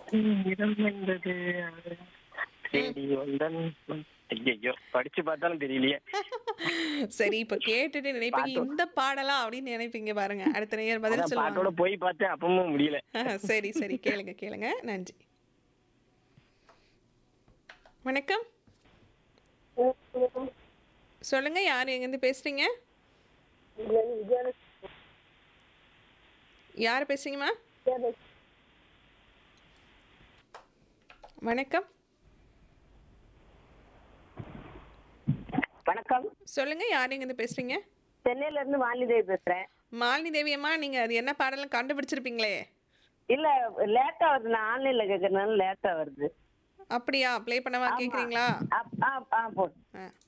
இடம் என்பது அது தேடி வந்தன் ஐயோ படிச்சு பார்த்தாலும் தெரியலையே சரி இப்ப கேட்டுட்டு நினைப்பீங்க இந்த பாடலா அப்படின்னு நினைப்பீங்க பாருங்க அடுத்த நேயர் பதில் அதான் பாட்டோட சொல்லுவாங்க போய் பார்த்தேன் அப்பவும் முடியல சரி சரி கேளுங்க கேளுங்க நன்றி வணக்கம் சொல்லுங்க யார் எங்கேருந்து பேசுறீங்க யார் பேசுறீங்கம்மா வணக்கம் வணக்கம் சொல்லுங்க யார் எங்கேருந்து பேசுறீங்க சென்னையில இருந்து வாலிதேவி பேசுறேன் மாலினி தேவியம்மா நீங்க அது என்ன பாடலும் கண்டுபிடிச்சிருப்பீங்களே இல்ல லேட்டா வருது நான் ஆன்லைன்ல கேக்குறதுனால லேட்டா வருது அப்படியா ப்ளே பண்ணவா கேக்குறீங்களா ஆ, ஆ, ஆ, போடு ஆ